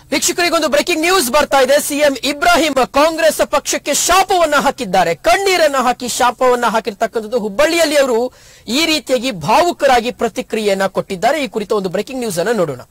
ವೀಕ್ಷಕರಿಗೊಂದು breaking news ಬರ್ತಾ ಇದೆ CM Ibrahim Congress ಪಕ್ಷಕ್ಕೆ ಶಾಪವನ್ನ ಹಾಕಿದ್ದಾರೆ ಕಣ್ಣೀರನ್ನ ಹಾಕಿ ಶಾಪವನ್ನ ಹಾಕಿರ್ತಕ್ಕಂಥದ್ದು ಹುಬ್ಬಳ್ಳಿಯಲ್ಲಿ ಅವರು ಈ ರೀತಿಯಾಗಿ ಭಾವುಕರಾಗಿ ಪ್ರತಿಕ್ರಿಯೆಯನ್ನ ಕೊಟ್ಟಿದ್ದಾರೆ ಈ ಕುರಿತ ಒಂದು ಬ್ರೇಕಿಂಗ್ ನ್ಯೂಸ್ ಅನ್ನ ನೋಡೋಣ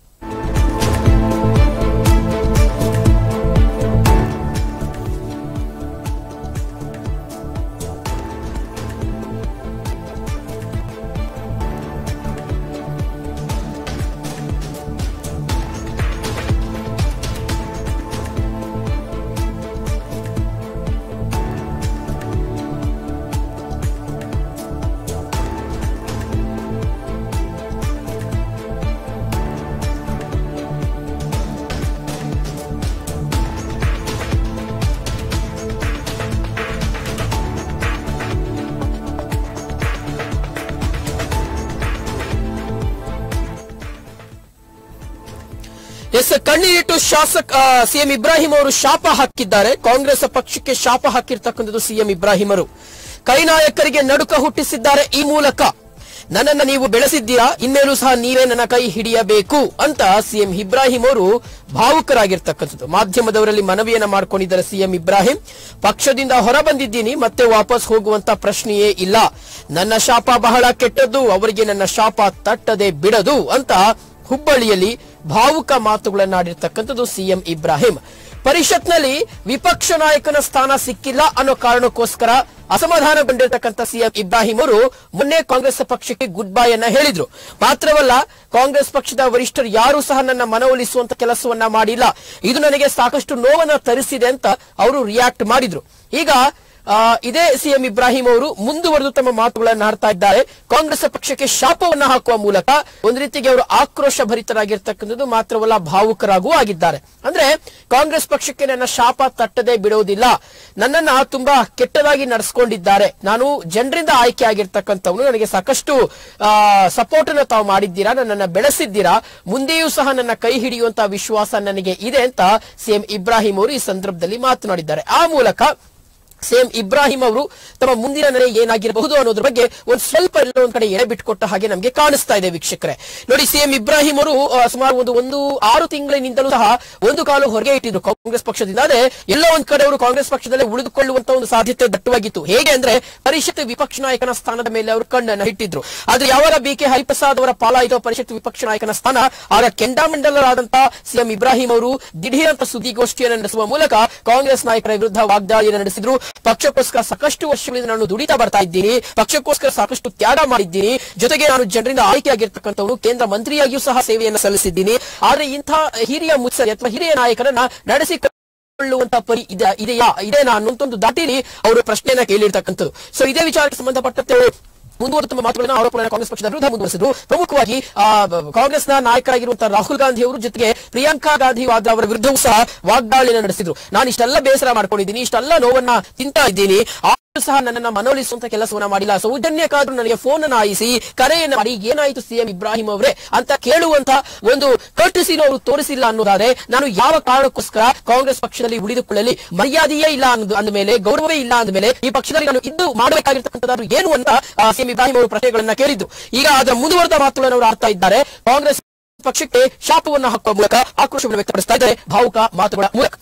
ಎಸ್ ಕಣ್ಣೀರಿಟ್ಟು ಶಾಸಕ ಸಿಎಂ ಇಬ್ರಾಹಿಂ ಅವರು ಶಾಪ ಹಾಕಿದ್ದಾರೆ ಕಾಂಗ್ರೆಸ್ ಪಕ್ಷಕ್ಕೆ ಶಾಪ ಹಾಕಿರ್ತಕ್ಕಂಥದ್ದು ಸಿಎಂ ಇಬ್ರಾಹಿಮರು ಕೈ ನಾಯಕರಿಗೆ ನಡುಕ ಹುಟ್ಟಿಸಿದ್ದಾರೆ ಈ ಮೂಲಕ ನನ್ನನ್ನ ನೀವು ಬೆಳೆಸಿದ್ದೀರಾ ಇನ್ಮೇಲೂ ಸಹ ನೀವೇ ನನ್ನ ಕೈ ಹಿಡಿಯಬೇಕು ಅಂತ ಸಿಎಂ ಇಬ್ರಾಹಿಂ ಅವರು ಭಾವುಕರಾಗಿರ್ತಕ್ಕಂಥದ್ದು ಮಾಧ್ಯಮದವರಲ್ಲಿ ಮನವಿಯನ್ನ ಮಾಡ್ಕೊಂಡಿದ್ದಾರೆ ಸಿಎಂ ಇಬ್ರಾಹಿಂ ಪಕ್ಷದಿಂದ ಹೊರ ಬಂದಿದ್ದೀನಿ ಮತ್ತೆ ವಾಪಸ್ ಹೋಗುವಂತ ಪ್ರಶ್ನೆಯೇ ಇಲ್ಲ ನನ್ನ ಶಾಪ ಬಹಳ ಕೆಟ್ಟದ್ದು ಅವರಿಗೆ ನನ್ನ ಶಾಪ ತಟ್ಟದೆ ಬಿಡದು ಅಂತ ಹುಬ್ಬಳ್ಳಿಯಲ್ಲಿ ಭಾವುಕ ಮಾತುಗಳನ್ನಾಡಿರ್ತಕ್ಕಂಥದ್ದು ಸಿಎಂ ಇಬ್ರಾಹಿಂ ಪರಿಷತ್ನಲ್ಲಿ ವಿಪಕ್ಷ ನಾಯಕನ ಸ್ಥಾನ ಸಿಕ್ಕಿಲ್ಲ ಅನ್ನೋ ಕಾರಣಕ್ಕೋಸ್ಕರ ಅಸಮಾಧಾನಗೊಂಡಿರ್ತಕ್ಕಂಥ ಸಿಎಂ ಇಬ್ರಾಹಿಂ ಅವರು ಮೊನ್ನೆ ಕಾಂಗ್ರೆಸ್ ಪಕ್ಷಕ್ಕೆ ಗುಡ್ ಬೈ ಅನ್ನ ಹೇಳಿದ್ರು ಮಾತ್ರವಲ್ಲ ಕಾಂಗ್ರೆಸ್ ಪಕ್ಷದ ವರಿಷ್ಠರು ಯಾರೂ ಸಹ ನನ್ನ ಮನವೊಲಿಸುವಂತ ಕೆಲಸವನ್ನ ಮಾಡಿಲ್ಲ ಇದು ನನಗೆ ಸಾಕಷ್ಟು ನೋವನ್ನ ತರಿಸಿದೆ ಅಂತ ಅವರು ರಿಯಾಕ್ಟ್ ಮಾಡಿದ್ರು ಈಗ ಆ, ಇದೇ ಸಿಎಂ ಇಬ್ರಾಹಿಂ ಅವರು ಮುಂದುವರೆದು ತಮ್ಮ ಮಾತುಗಳನ್ನು ಆಡ್ತಾ ಇದ್ದಾರೆ ಕಾಂಗ್ರೆಸ್ ಪಕ್ಷಕ್ಕೆ ಶಾಪವನ್ನ ಹಾಕುವ ಮೂಲಕ ಒಂದು ರೀತಿಗೆ ಅವರು ಆಕ್ರೋಶ ಭರಿತರಾಗಿರ್ತಕ್ಕಂಥದ್ದು ಮಾತ್ರವಲ್ಲ ಭಾವುಕರಾಗೂ ಆಗಿದ್ದಾರೆ ಅಂದ್ರೆ ಕಾಂಗ್ರೆಸ್ ಪಕ್ಷಕ್ಕೆ ನನ್ನ ಶಾಪ ತಟ್ಟದೆ ಬಿಡುವುದಿಲ್ಲ ನನ್ನನ್ನ ತುಂಬಾ ಕೆಟ್ಟದಾಗಿ ನಡೆಸ್ಕೊಂಡಿದ್ದಾರೆ ನಾನು ಜನರಿಂದ ಆಯ್ಕೆ ಆಗಿರ್ತಕ್ಕಂಥವನು ನನಗೆ ಸಾಕಷ್ಟು ಸಪೋರ್ಟ್ ಅನ್ನು ತಾವು ಮಾಡಿದ್ದೀರಾ ನನ್ನನ್ನ ಬೆಳೆಸಿದ್ದೀರಾ ಮುಂದೆಯೂ ಸಹ ನನ್ನ ಕೈ ಹಿಡಿಯುವಂತಹ ವಿಶ್ವಾಸ ನನಗೆ ಇದೆ ಅಂತ ಸಿಎಂ ಇಬ್ರಾಹಿಂ ಅವರು ಈ ಸಂದರ್ಭದಲ್ಲಿ ಮಾತನಾಡಿದ್ದಾರೆ ಆ ಮೂಲಕ ಸೇಮ್ ಇಬ್ರಾಹಿಂ ಅವರು ತಮ್ಮ ಮುಂದಿನ ನಡೆ ಏನಾಗಿರಬಹುದು ಅನ್ನೋದ್ರ ಬಗ್ಗೆ ಒಂದು ಸ್ವಲ್ಪ ಎಲ್ಲೋ ಒಂದ್ ಕಡೆ ಎಳೆ ಬಿಟ್ಕೊಟ್ಟ ಹಾಗೆ ನಮಗೆ ಕಾಣಿಸ್ತಾ ಇದೆ ವೀಕ್ಷಕರೇ ನೋಡಿ ಸಿಎಂ ಇಬ್ರಾಹಿಂ ಅವರು ಆ, ಸುಮಾರು ಒಂದು ಒಂದು ಆರು ತಿಂಗಳಿನಿಂದಲೂ ಸಹ ಒಂದು ಕಾಲು ಹೊರಗೆ ಇಟ್ಟಿದ್ರು ಕಾಂಗ್ರೆಸ್ ಪಕ್ಷದಿಂದ ಆದ್ರೆ ಎಲ್ಲೋ ಒಂದ್ ಕಡೆ ಅವರು ಕಾಂಗ್ರೆಸ್ ಪಕ್ಷದಲ್ಲೇ ಉಳಿದುಕೊಳ್ಳುವಂತ ಒಂದು ಸಾಧ್ಯತೆ ದಟ್ಟವಾಗಿತ್ತು ಹೇಗೆ ಅಂದ್ರೆ ಪರಿಷತ್ ವಿಪಕ್ಷ ನಾಯಕನ ಸ್ಥಾನದ ಮೇಲೆ ಅವರು ಕಣ್ಣನ್ನು ಇಟ್ಟಿದ್ರು ಆದ್ರೆ ಯಾವಾಗ ಬಿ ಕೆ ಹರಿಪ್ರಸಾದ್ ಅವರ ಪಾಲಾಯಿತು ಪರಿಷತ್ ವಿಪಕ್ಷ ನಾಯಕನ ಸ್ಥಾನ ಆಗ ಕೆಂಡಾಮಂಡಲರಾದಂತಹ ಸಿಎಂ ಇಬ್ರಾಹಿಂ ಅವರು ದಿಢೀರ್ ಅಂತ ಸುದ್ದಿಗೋಷ್ಠಿಯನ್ನು ನಡೆಸುವ ಮೂಲಕ ಕಾಂಗ್ರೆಸ್ ನಾಯಕರ ವಿರುದ್ಧ ವಾಗ್ದಾಳಿಯನ್ನು ನಡೆಸಿದ್ರು ಪಕ್ಷಕ್ಕೋಸ್ಕರ ಸಾಕಷ್ಟು ವರ್ಷಗಳಿಂದ ನಾನು ದುಡಿತಾ ಬರ್ತಾ ಇದ್ದೀನಿ ಪಕ್ಷಕ್ಕೋಸ್ಕರ ಸಾಕಷ್ಟು ತ್ಯಾಗ ಮಾಡಿದ್ದೀನಿ ಜೊತೆಗೆ ನಾನು ಜನರಿಂದ ಆಯ್ಕೆಯಾಗಿರ್ತಕ್ಕಂಥವನು ಕೇಂದ್ರ ಮಂತ್ರಿಯಾಗಿಯೂ ಸಹ ಸೇವೆಯನ್ನು ಸಲ್ಲಿಸಿದ್ದೀನಿ ಆದ್ರೆ ಇಂಥ ಹಿರಿಯ ಮುತ್ಸರಿ ಅಥವಾ ಹಿರಿಯ ನಾಯಕರನ್ನ ನಡೆಸಿ ಕೊಳ್ಳುವಂತ ಪರಿ ಇದೆ- ಇದೆಯಾ ಇದೇನಾ ಅನ್ನುವಂತ ಒಂದು ದಾಟಿಲಿ ಅವರು ಪ್ರಶ್ನೆಯನ್ನ ಕೇಳಿರ್ತಕ್ಕಂಥದ್ದು ಸೊ ಇದೇ ವಿಚಾರಕ್ಕೆ ಸಂಬಂಧಪಟ್ಟಂತೆ ಅವರು ಮುಂದುವರೆದ ತಮ್ಮ ಮಾತುಗಳನ್ನು ಆರೋಪಗಳನ್ನು ಕಾಂಗ್ರೆಸ್ ಪಕ್ಷದ ವಿರುದ್ಧ ಮುಂದುವರೆಸಿದ್ರು ಪ್ರಮುಖವಾಗಿ ಆ, ಬ- ಕಾಂಗ್ರೆಸ್ನ ನಾಯಕರಾಗಿರುವಂತಹ ರಾಹುಲ್ ಗಾಂಧಿ ಅವರು ಜೊತೆಗೆ ಪ್ರಿಯಾಂಕಾ ಗಾಂಧಿ ವಾದ್ರಾ ಅವರ ವಿರುದ್ಧವೂ ಸಹ ವಾಗ್ದಾಳಿಯನ್ನು ನಡೆಸಿದ್ರು ನಾನು ಇಷ್ಟೆಲ್ಲ ಬೇಸರ ಮಾಡ್ಕೊಂಡಿದ್ದೀನಿ ಇಷ್ಟೆಲ್ಲ ನೋವನ್ನ ತಿಂತಾ ಇದ್ದೀನಿ ಆದ್ರೂ ಸಹ ನನ್ನನ್ನ ಮನವೊಲಿಸುವಂತ ಕೆಲಸವನ್ನ ಮಾಡಿಲ್ಲ ಸೌಜನ್ಯಕ್ಕಾದ್ರೂ ನನಗೆ ಫೋನ್ ಅನ್ನು ಆಯಿಸಿ ಕರೆಯನ್ನು ಮಾಡಿ ಏನಾಯ್ತು ಸಿಎಂ ಇಬ್ರಾಹಿಂ ಅವರೇ ಅಂತ ಕೇಳುವಂತ ಒಂದು ಕರ್ಟಿಸಿನ ಅವರು ತೋರಿಸಿಲ್ಲ ಅನ್ನೋದಾದ್ರೆ ನಾನು ಯಾವ ಕಾರಣಕ್ಕೋಸ್ಕರ ಕಾಂಗ್ರೆಸ್ ಪಕ್ಷದಲ್ಲಿ ಉಳಿದುಕೊಳ್ಳಲಿ ಮರ್ಯಾದೆಯೇ ಇಲ್ಲ ಅನ್ನೋದು ಅಂದ ಮೇಲೆ ಗೌರವವೇ ಇಲ್ಲ ಅಂದ ಮೇಲೆ ಈ ಪಕ್ಷದಲ್ಲಿ ನಾನು ಇದ್ದು ಮಾಡಬೇಕಾಗಿರ್ತಕ್ಕಂಥದ್ದು ಏನು ಅಂತ ಸಿಎಂ ಇಬ್ರಾಹಿಂ ಅವರು ಪ್ರಶ್ನೆಗಳನ್ನ ಕೇಳಿದ್ದು ಈಗ ಅದರ ಮುಂದುವರೆದ ಮಾತುಗಳನ್ನು ಅವರು ಆಡ್ತಾ ಇದ್ದಾರೆ ಕಾಂಗ್ರೆಸ್ ಪಕ್ಷಕ್ಕೆ ಶಾಪವನ್ನು ಹಾಕುವ ಮೂಲಕ ಆಕ್ರೋಶವನ್ನು ವ್ಯಕ್ತಪಡಿಸ್ತಾ ಇದ್ದಾರೆ ಭಾವುಕ ಮಾತುಗಳ ಮೂಲಕ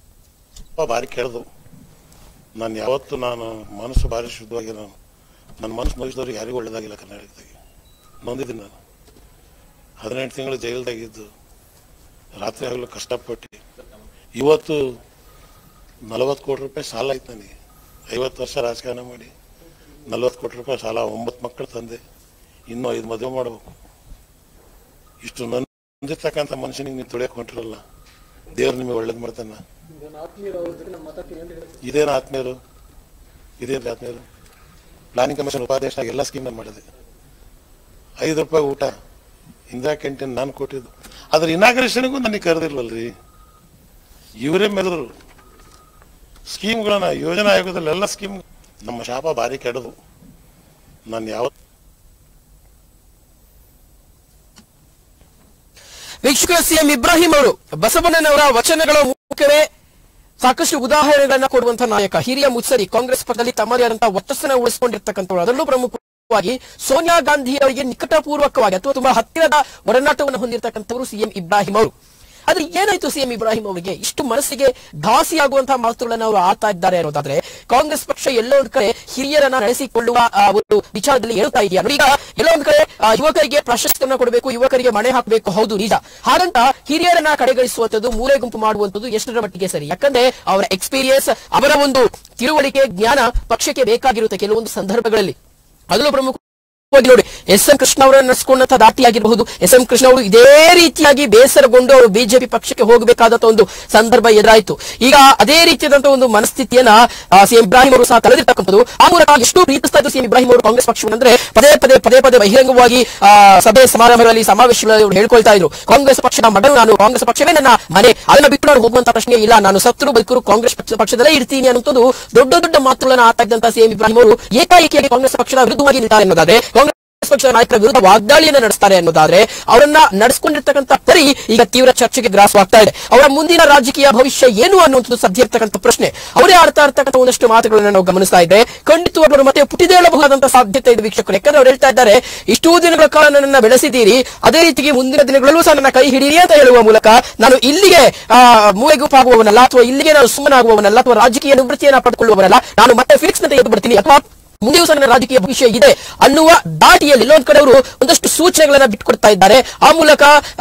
ತುಂಬ ಭಾರಿ ಕೆಡ್ದು ನಾನು ಯಾವತ್ತು ನಾನು ಮನಸ್ಸು ಭಾರಿ ಶುದ್ಧವಾಗಿ ನಾನು ನನ್ನ ಮನಸ್ಸು ನೋಯಿಸಿದವ್ರಿಗೆ ಯಾರಿಗೂ ಒಳ್ಳೇದಾಗಿಲ್ಲ ಕರ್ನಾಟಕದಾಗೆ ನೊಂದಿದ್ದೀನಿ ನಾನು ಹದಿನೆಂಟು ತಿಂಗಳು ಜೈಲ್ದಾಗಿದ್ದು ರಾತ್ರಿ ಆಗಲು ಕಷ್ಟಪಟ್ಟು ಇವತ್ತು ನಲವತ್ತು ಕೋಟಿ ರೂಪಾಯಿ ಸಾಲ ಆಯ್ತು ನನಗೆ ಐವತ್ತು ವರ್ಷ ರಾಜಕಾರಣ ಮಾಡಿ ನಲವತ್ತು ಕೋಟಿ ರೂಪಾಯಿ ಸಾಲ ಒಂಬತ್ತು ಮಕ್ಕಳು ತಂದೆ ಇನ್ನೂ ಐದು ಮದುವೆ ಮಾಡಬೇಕು ಇಷ್ಟು ನೊಂದಿರ್ತಕ್ಕಂಥ ಮನುಷ್ಯನಿಗೆ ನೀವು ತುಳಿಯಕ್ಕೆ ಹೊಂಟಿರಲ್ಲ ದೇವ್ರು ನಿಮಗೆ ಒಳ್ಳೇದು ಮಾಡ್ತಾನೆ ಇದೇನು ಆತ್ಮೀಯರು ಇದೇನು ಆತ್ಮೀಯರು ಪ್ಲಾನಿಂಗ್ ಕಮಿಷನ್ ಉಪಾಧ್ಯಕ್ಷ ಎಲ್ಲ ಸ್ಕೀಮ್ ಮಾಡಿದೆ ಐದು ರೂಪಾಯಿ ಊಟ ಇಂದಿರಾ ಕ್ಯಾಂಟೀನ್ ನಾನು ಕೊಟ್ಟಿದ್ದು ಅದ್ರ ಇನಾಗ್ರೇಷನ್ಗೂ ನನಗೆ ಕರೆದಿಲ್ವಲ್ರಿ ಇವರೇ ಮೆರೆದ್ರು ಸ್ಕೀಮ್ಗಳನ್ನ ಯೋಜನಾ ಆಯೋಗದಲ್ಲಿ ಎಲ್ಲ ಸ್ಕೀಮ್ ನಮ್ಮ ಶಾಪ ಭಾರಿ ಕೆಡದು ನಾನು ಯಾವ ವೀಕ್ಷಕ ಸಿಎಂ ಇಬ್ರಾಹಿಂ ಅವರು ಬಸವಣ್ಣನವರ ವಚನಗಳ ಮೂಲಕವೇ ಸಾಕಷ್ಟು ಉದಾಹರಣೆಗಳನ್ನ ಕೊಡುವಂತಹ ನಾಯಕ ಹಿರಿಯ ಮುತ್ಸರಿ ಕಾಂಗ್ರೆಸ್ ಪಕ್ಷದಲ್ಲಿ ತಮ್ಮದೇ ಆದಂತಹ ವರ್ಚಸ್ಸನ್ನ ಉಳಿಸಿಕೊಂಡಿರ್ತಕ್ಕಂಥವ್ರು ಅದರಲ್ಲೂ ಪ್ರಮುಖವಾಗಿ ಸೋನಿಯಾ ಗಾಂಧಿ ಅವರಿಗೆ ನಿಕಟಪೂರ್ವಕವಾಗಿ ಅಥವಾ ತುಂಬಾ ಹತ್ತಿರದ ಒಡನಾಟವನ್ನು ಹೊಂದಿರತಕ್ಕಂಥವರು ಸಿಎಂ ಇಬ್ರಾಹಿಂ ಅವರು ಆದ್ರೆ ಏನಾಯ್ತು ಸಿಎಂ ಇಬ್ರಾಹಿಂ ಅವರಿಗೆ ಇಷ್ಟು ಮನಸ್ಸಿಗೆ ಘಾಸಿ ಆಗುವಂತಹ ಮಾತುಗಳನ್ನು ಅವರು ಆಡ್ತಾ ಇದ್ದಾರೆ ಅನ್ನೋದಾದ್ರೆ ಕಾಂಗ್ರೆಸ್ ಪಕ್ಷ ಎಲ್ಲೋ ಒಂದ್ ಕಡೆ ಹಿರಿಯರನ್ನ ನಡೆಸಿಕೊಳ್ಳುವ ಆ, ಒಂದು ವಿಚಾರದಲ್ಲಿ ಹೇಳ್ತಾ ಇದೆಯಾ ನೋಡಿ ಈಗ ಎಲ್ಲೋ ಒಂದ್ ಕಡೆ ಆ, ಯುವಕರಿಗೆ ಪ್ರಶಸ್ತಿಯನ್ನ ಕೊಡಬೇಕು ಯುವಕರಿಗೆ ಮಣೆ ಹಾಕಬೇಕು ಹೌದು ನಿಜ ಹಾಗಂತ ಹಿರಿಯರನ್ನ ಕಡೆಗಣಿಸುವಂತದ್ದು ಮೂಲೆ ಗುಂಪು ಮಾಡುವಂತದ್ದು ಎಷ್ಟರ ಮಟ್ಟಿಗೆ ಸರಿ ಯಾಕಂದ್ರೆ ಅವರ ಎಕ್ಸ್ಪೀರಿಯನ್ಸ್ ಅವರ ಒಂದು ತಿಳುವಳಿಕೆ ಜ್ಞಾನ ಪಕ್ಷಕ್ಕೆ ಬೇಕಾಗಿರುತ್ತೆ ಕೆಲವೊಂದು ಸಂದರ್ಭಗಳಲ್ಲಿ ಅದರಲ್ಲೂ ಪ್ರಮುಖ ಹೋಗಿ ನೋಡಿ ಎಸ್ ಎಂ ಕೃಷ್ಣ ಅವರನ್ನು ನಡೆಸಿಕೊಂಡಂತ ದಾಟಿಯಾಗಿರಬಹುದು ಎಸ್ ಎಂ ಕೃಷ್ಣ ಅವರು ಇದೇ ರೀತಿಯಾಗಿ ಬೇಸರಗೊಂಡು ಅವರು ಬಿಜೆಪಿ ಪಕ್ಷಕ್ಕೆ ಹೋಗಬೇಕಾದಂತ ಒಂದು ಸಂದರ್ಭ ಎದುರಾಯಿತು ಈಗ ಅದೇ ರೀತಿಯಾದಂತಹ ಒಂದು ಮನಸ್ಥಿತಿಯನ್ನ ಸಿಎಂ ಇಬ್ರಾಹಿಂ ಅವರು ಸಹ ಕಳೆದಿರ್ತಕ್ಕಂಥದ್ದು ಆ ಮೂಲಕ ಎಷ್ಟು ಪ್ರೀತಿಸ್ತಾ ಇದ್ರು ಸಿಎಂ ಇಬ್ರಾಹಿಂ ಅವರು ಕಾಂಗ್ರೆಸ್ ಪಕ್ಷವನ್ನು ಅಂದ್ರೆ ಪದೇ ಪದೇ ಪದೇ ಪದೇ ಬಹಿರಂಗವಾಗಿ ಆ, ಸಭೆ ಸಮಾರಂಭಗಳಲ್ಲಿ ಸಮಾವೇಶಗಳಲ್ಲಿ ಅವರು ಹೇಳ್ಕೊಳ್ತಾ ಇದ್ರು ಕಾಂಗ್ರೆಸ್ ಪಕ್ಷದ ಮಗನು ನಾನು ಕಾಂಗ್ರೆಸ್ ಪಕ್ಷವೇ ನನ್ನ ಮನೆ ಅದನ್ನ ಬಿಟ್ಟು ನಾನು ಹೋಗುವಂತ ಪ್ರಶ್ನೆ ಇಲ್ಲ ನಾನು ಸತ್ರು ಬದುಕರು ಕಾಂಗ್ರೆಸ್ ಪಕ್ಷ ಪಕ್ಷದಲ್ಲೇ ಇರ್ತೀನಿ ಅನ್ನುವಂಥದ್ದು ದೊಡ್ಡ ದೊಡ್ಡ ಮಾತುಗಳನ್ನು ಆಡ್ತಾ ಇದ್ದಂತ ಸಿಎಂ ಇಬ್ರಾಹಿಂ ಅವರು ಏಕಾಏಕಿಯಾಗಿ ಕಾಂಗ್ರೆಸ್ ಪಕ್ಷದ ವಿರುದ್ಧವಾಗಿ ನಿಲ್ತಾರೆ ಅನ್ನೋದಾದ್ರೆ ಕಾಂಗ್ರೆಸ್ ಪಕ್ಷದ ನಾಯಕರ ವಿರುದ್ಧ ವಾಗ್ದಾಳಿಯನ್ನು ನಡೆಸ್ತಾರೆ ಅನ್ನೋದಾದ್ರೆ ಅವರನ್ನ ನಡೆಸಿಕೊಂಡಿರ್ತಕ್ಕಂಥ ಪರಿ ಈಗ ತೀವ್ರ ಚರ್ಚೆಗೆ ಗ್ರಾಸವಾಗ್ತಾ ಇದೆ ಅವರ ಮುಂದಿನ ರಾಜಕೀಯ ಭವಿಷ್ಯ ಏನು ಅನ್ನುವಂಥದ್ದು ಸದ್ಯ ಇರ್ತಕ್ಕಂಥ ಪ್ರಶ್ನೆ ಅವರೇ ಆಡ್ತಾ ಇರ್ತಕ್ಕಂಥ ಒಂದಷ್ಟು ಮಾತುಗಳನ್ನು ನಾವು ಗಮನಿಸ್ತಾ ಇದ್ರೆ ಖಂಡಿತವಾಗ್ಲೂ ಅವರು ಮತ್ತೆ ಪುಟಿದೇಳಬಹುದಾದಂತಹ ಸಾಧ್ಯತೆ ಇದೆ ವೀಕ್ಷಕರು ಯಾಕಂದ್ರೆ ಅವ್ರು ಹೇಳ್ತಾ ಇದ್ದಾರೆ ಇಷ್ಟೂ ದಿನಗಳ ಕಾಲ ನನ್ನನ್ನ ಬೆಳೆಸಿದ್ದೀರಿ ಅದೇ ರೀತಿಗೆ ಮುಂದಿನ ದಿನಗಳಲ್ಲೂ ಸಹ ನನ್ನ ಕೈ ಹಿಡಿಯಿರಿ ಅಂತ ಹೇಳುವ ಮೂಲಕ ನಾನು ಇಲ್ಲಿಗೆ ಆ, ಮೂಲೆಗುಪ್ಪಾಗುವವನಲ್ಲ ಅಥವಾ ಇಲ್ಲಿಗೆ ನಾನು ಸುಮ್ಮನಾಗುವವನಲ್ಲ ಅಥವಾ ರಾಜಕೀಯ ನಿವೃತ್ತಿಯನ್ನ ಪಡೆದುಕೊಳ್ಳುವವನಲ್ಲ ನಾನು ಮತ್ತೆ ಫಿಕ್ಸ್ ನಂತೆ ಎದ್ದು ಬರ್ತೀನಿ ಅಥವಾ ಮುಂದೆ ದಿವಸ ನನ್ನ ರಾಜಕೀಯ ಭವಿಷ್ಯ ಇದೆ ಅನ್ನುವ ದಾಟಿಯಲ್ಲಿ ಇಲ್ಲೊಂದ್ ಕಡೆ ಅವರು ಒಂದಷ್ಟು ಸೂಚನೆಗಳನ್ನ ಬಿಟ್ಕೊಡ್ತಾ ಇದ್ದಾರೆ ಆ ಮೂಲಕ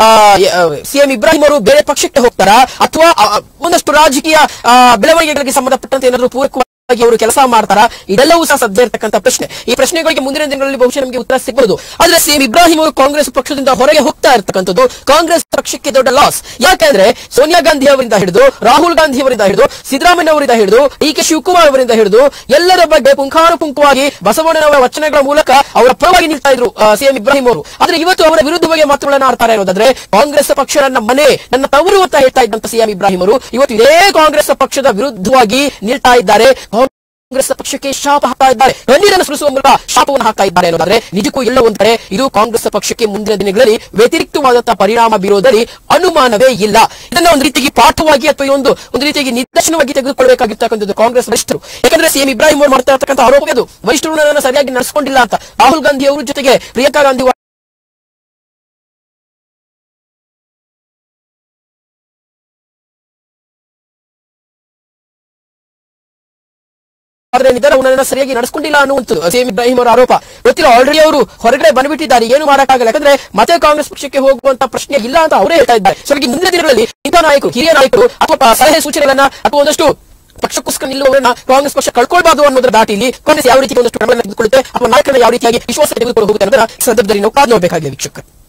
ಸಿಎಂ ಇಬ್ರಾಹಿಂ ಅವರು ಬೇರೆ ಪಕ್ಷಕ್ಕೆ ಹೋಗ್ತಾರಾ ಅಥವಾ ಆ, ಒಂದಷ್ಟು ರಾಜಕೀಯ ಆ, ಬೆಳವಣಿಗೆಗಳಿಗೆ ಸಂಬಂಧಪಟ್ಟಂತೆ ಏನಾದರೂ ಪೂರಕವಾಗಿ ಅವರು ಕೆಲಸ ಮಾಡ್ತಾರಾ ಇದೆಲ್ಲವೂ ಸಹ ಸದ್ಯ ಇರತಕ್ಕಂಥ ಪ್ರಶ್ನೆ ಈ ಪ್ರಶ್ನೆಗಳಿಗೆ ಮುಂದಿನ ದಿನಗಳಲ್ಲಿ ಬಹುಶಃ ನಮಗೆ ಉತ್ತರ ಸಿಗಬಹುದು ಆದ್ರೆ ಸಿಎಂ ಇಬ್ರಾಹಿಂ ಅವರು ಕಾಂಗ್ರೆಸ್ ಪಕ್ಷದಿಂದ ಹೊರಗೆ ಹೋಗ್ತಾ ಇರ್ತಕ್ಕಂಥದ್ದು ಕಾಂಗ್ರೆಸ್ ಪಕ್ಷಕ್ಕೆ ದೊಡ್ಡ ಲಾಸ್ ಯಾಕಂದ್ರೆ ಸೋನಿಯಾ ಗಾಂಧಿ ಅವರಿಂದ ಹಿಡಿದು ರಾಹುಲ್ ಗಾಂಧಿ ಅವರಿಂದ ಹಿಡಿದು ಸಿದ್ದರಾಮಯ್ಯ ಅವರಿಂದ ಹಿಡಿದು ಡಿ ಕೆ ಶಿವಕುಮಾರ್ ಅವರಿಂದ ಹಿಡಿದು ಎಲ್ಲರ ಬಗ್ಗೆ ಪುಂಖಾನುಪುಂಖವಾಗಿ ಬಸವಣ್ಣನವರ ವಚನಗಳ ಮೂಲಕ ಅವರ ಪರವಾಗಿ ನಿಲ್ತಾ ಇದ್ರು ಸಿಎಂ ಇಬ್ರಾಹಿಂ ಅವರು ಆದ್ರೆ ಇವತ್ತು ಅವರ ವಿರುದ್ಧವಾಗಿ ಮಾತುಗಳನ್ನ ಆಡ್ತಾರೆ ಅನ್ನೋದಾದ್ರೆ ಕಾಂಗ್ರೆಸ್ ಪಕ್ಷ ನನ್ನ ಮನೆ ನನ್ನ ತವರು ಅಂತ ಹೇಳ್ತಾ ಇದ್ದಂತ ಸಿಎಂ ಇಬ್ರಾಹಿಂ ಅವರು ಇವತ್ತು ಇದೇ ಕಾಂಗ್ರೆಸ್ ಪಕ್ಷದ ವಿರುದ್ಧವಾಗಿ ನಿಲ್ತಾ ಇದ್ದಾರೆ ಕಾಂಗ್ರೆಸ್ ಪಕ್ಷಕ್ಕೆ ಶಾಪ ಹಾಕ್ತಾ ಇದ್ದಾರೆ ಕಣ್ಣೀರನ್ನು ಸುರಿಸುವ ಮೂಲಕ ಶಾಪವನ್ನು ಹಾಕ್ತಾ ಇದ್ದಾರೆ ಅನ್ನೋದಾದ್ರೆ ನಿಜಕ್ಕೂ ಎಲ್ಲ ಒಂದ್ ಕಡೆ ಇದು ಕಾಂಗ್ರೆಸ್ ಪಕ್ಷಕ್ಕೆ ಮುಂದಿನ ದಿನಗಳಲ್ಲಿ ವ್ಯತಿರಿಕ್ತವಾದಂತಹ ಪರಿಣಾಮ ಬೀರೋದಲ್ಲಿ ಅನುಮಾನವೇ ಇಲ್ಲ ಇದನ್ನ ಒಂದು ರೀತಿಗೆ ಪಾಠವಾಗಿ ಅಥವಾ ಒಂದು ಒಂದು ರೀತಿಯಾಗಿ ನಿದರ್ಶನವಾಗಿ ತೆಗೆದುಕೊಳ್ಳಬೇಕಾಗಿರ್ತಕ್ಕಂಥದ್ದು ಕಾಂಗ್ರೆಸ್ ವರಿಷ್ಠರು ಯಾಕಂದ್ರೆ ಸಿಎಂ ಇಬ್ರಾಹಿಂ ಅವರು ಮಾಡ್ತಾ ಇರ್ತಕ್ಕಂಥ ಆರೋಪ ಇದು ವರಿಷ್ಠರು ನನ್ನನ್ನು ಸರಿಯಾಗಿ ನಡೆಸಿಕೊಂಡಿಲ್ಲ ಅಂತ ರಾಹುಲ್ ಗಾಂಧಿ ಅವರ ಜೊತೆಗೆ ಪ್ರಿಯಾಂಕಾ ಗಾಂಧಿ ಆದ್ರೆ ನಿಧಾನವನ್ನ ಸರಿಯಾಗಿ ನಡೆಸ್ಕೊಂಡಿಲ್ಲ ಅನ್ನುವಂಥದ್ದು ಸಿಎಂ ಇಬ್ರಾಹಿಂ ಅವರ ಆರೋಪ ಗೊತ್ತಿಲ್ಲ ಆಲ್ರೆಡಿ ಅವರು ಹೊರಗಡೆ ಬಂದ್ಬಿಟ್ಟಿದ್ದಾರೆ ಏನು ಮಾಡಕ್ಕಾಗಲ್ಲ ಯಾಕಂದ್ರೆ ಮತ್ತೆ ಕಾಂಗ್ರೆಸ್ ಪಕ್ಷಕ್ಕೆ ಹೋಗುವಂತ ಪ್ರಶ್ನೆ ಇಲ್ಲ ಅಂತ ಅವರೇ ಹೇಳ್ತಾ ಇದ್ದಾರೆ ಸೊ ಹಾಗಾಗಿ ಮುಂದಿನ ದಿನಗಳಲ್ಲಿ ಇಂಥ ನಾಯಕರು ಹಿರಿಯ ನಾಯಕರು ಅಥವಾ ಪ- ಸಲಹೆ ಸೂಚನೆಗಳನ್ನ ಅಥವಾ ಒಂದಷ್ಟು ಪಕ್ಷಕ್ಕೋಸ್ಕರ ನಿಲ್ಲುವವರನ್ನ ಕಾಂಗ್ರೆಸ್ ಪಕ್ಷ ಕಳ್ಕೊಳ್ಬಾರ್ದು ಅನ್ನೋದರ ದಾಟಿಲಿ ಕಾಂಗ್ರೆಸ್ ಯಾವ ರೀತಿ ಒಂದಷ್ಟು ಕ್ರಮಗಳನ್ನು ತೆಗೆದುಕೊಳ್ಳುತ್ತೆ ಅಥವಾ ನಾಯಕರನ್ನ ಯಾವ ರೀತಿಯಾಗಿ ವಿಶ್ವಾಸ ತೆಗೆದುಕೊಂಡು ಹೋಗುತ್ತೆ ಅನ್ನೋದನ್ನ ಈ ಸಂದರ್ಭದಲ್ಲಿ ನಾವು ಕಾದು ನೋಡಬೇಕಾಗಿದೆ ವೀಕ್ಷಕರು